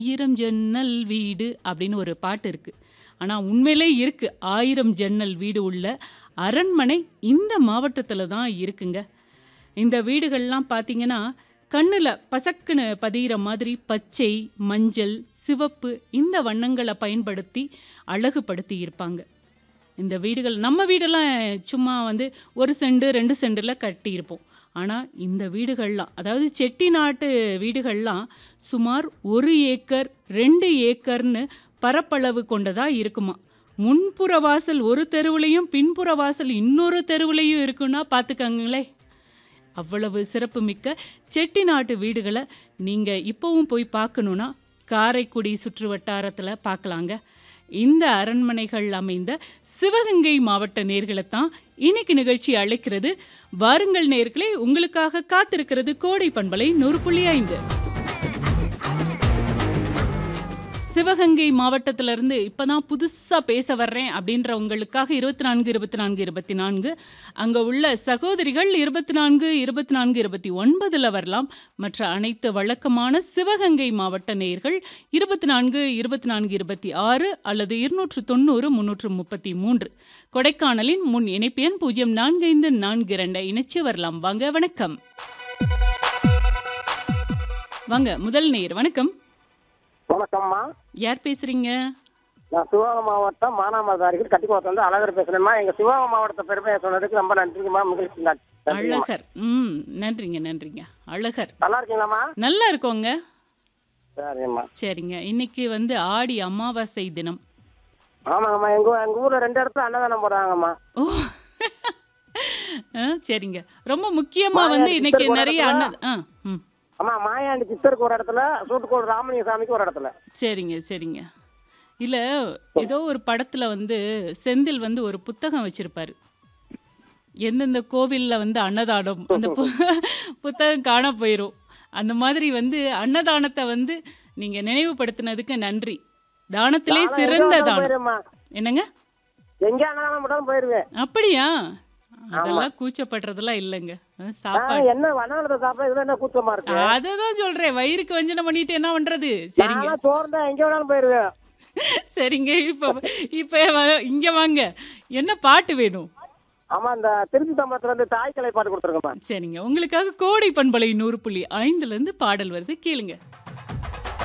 ஆயிரம் ஜன்னல் வீடு அப்படின்னு ஒரு பாட்டு இருக்கு. ஆனா உண்மையிலே இருக்கு. 1000 ஜன்னல் வீடு உள்ள அரண்மனை இந்த மாவட்டத்தில தான் இருக்குங்க. இந்த வீடுகள்லாம் பார்த்தீங்கன்னா, கண்ணுல பசக்குன்னு பதியிற மாதிரி பச்சை, மஞ்சள், சிவப்பு இந்த வண்ணங்கள பயன்படுத்தி அழகுபடுத்தி இருப்பாங்க. இந்த வீடுகள் நம்ம வீடெல்லாம் சும்மா வந்து 1 சென்ட், 2 சென்ட்ல கட்டியிருப்போம். ஆனா இந்த வீடுகள்லாம் அதாவது செட்டிநாட்டு வீடுகள்லாம் சுமார் 1 ஏக்கர், 2 ஏக்கர்ன்னு பரப்பளவு கொண்டதா இருக்குமாம். முன்புற வாசல் ஒரு தெருவுலயும், பின்புற வாசல் இன்னொரு தெருவுலயும் இருக்குன்னா பார்த்துக்கங்களேன். அவ்வளவு சிறப்புமிக்க செட்டிநாட்டு வீடுகள நீங்க இப்பவும் போய் பார்க்கணும்னா, காரைக்குடி சுற்று வட்டாரத்தில பார்க்கலாங்க. இந்த அரண்மனைகள் அமைந்த சிவகங்கை மாவட்ட நேர்களத்தான் இன்னைக்கு நிகழ்ச்சி அழைக்கிறது. வாருங்கள் நேயர்களே! உங்களுக்காக காத்திருக்கிறது கோடை பண்பலை 100.5. சிவகங்கை மாவட்டத்திலிருந்து இப்ப தான் புதுசா பேச வர்றேன் அப்படின்றவங்களுக்காக 24, 24, 24 அங்க உள்ள சகோதரிகள் 24, 24, 29ல வரலாம். மற்ற அனைத்து வழக்கமான சிவகங்கை மாவட்ட நேயர்கள் 24, 24, 26 அல்லது 290, 333 கொடைக்கானலின் முன் இணைப்பு எண் 045442 இணைச்சு வரலாம். வாங்க வணக்கம். வாங்க முதல் நேயர் வணக்கம். வணக்கம்மா யார் பேசுறீங்க? நான் சிவகங்கை மாவட்டம் மானாமதாரிகள் கட்டிக்குளத்துலேருந்து அழகர் பேசுறேன்மா எங்க சிவகங்கை மாவட்டத்தை பெருமையை சொன்னதுக்கு ரொம்ப நன்றிங்கம்மா மகிழ்ச்சி நன்றிங்கம்மா. அழகர். ம். நன்றிங்க, நன்றிங்க. அழகர். நல்லா இருக்கீங்களாம்மா நல்லா இருக்கோங்க. சரிம்மா சரிங்க. இன்னைக்கு வந்து ஆடி அமாவாசை தினம். ஆமாங்கம்மா எங்க ஊ- எங்க ஊர்ல ரெண்டு இடத்துல அன்னதானம் போடுறாங்கம்மா ஓ! ஆ, சரிங்க. ரொம்ப முக்கியமா மாயாண்டி வந்து இன்னைக்கு சித்தர் நிறைய கோலத்துல- அன்ன ஆ, ம். அம்மா மாயாண்டி சித்தருக்கு ஒரு இடத்துல சூட்டுக்கோடு ராமலிங்க சாமிக்கு ஒரு இடத்துல சரிங்க, சரிங்க. இல்ல ஏதோ ஒரு படத்துல வந்து செந்தில் வந்து ஒரு புத்தகம் வச்சிருப்பாரு. எந்தெந்த கோவில்ல வந்து அன்னதானம் அந்த பு புத்தகம் காண போயிரும். அந்த மாதிரி வந்து அன்னதானத்த வந்து நீங்க நினைவுபடுத்தினதுக்கு நன்றி. தானத்திலே நானும் சிறந்த எங்க வேணாலும் தானம். போயிருவேம்மா என்னங்க? எங்க அன்னதானம் போட்டாலும் போயிருவேன் அப்படியா? அதெல்லாம் கூச்சப்படுறதெல்லாம் இல்லங்க. அ, ஆ, சாப்பாடு. என்ன வண்ணாலத்தை சாப்பிட இதுல என்ன கூச்சமா இருக்கு அததான் சொல்றேன். வயிறுக்கு வஞ்சனம் பண்ணிட்டு என்ன பண்றது? சரிங்க. நான்லாம் சோர்ந்தா எங்க வேணாலும் போயிருவேன் சரிங்க. இப்ப இப்ப வ- இங்க வாங்க. என்ன பாட்டு வேணும்? ஆமா இந்த திருச்சி சம்பளத்துல இருந்து தாய் கலை பாட்டு கொடுத்துருக்கேம்மா சரிங்க. உங்களுக்காக கோடை பண்பலை 100.5ல இருந்து பாடல் வருது கேளுங்க.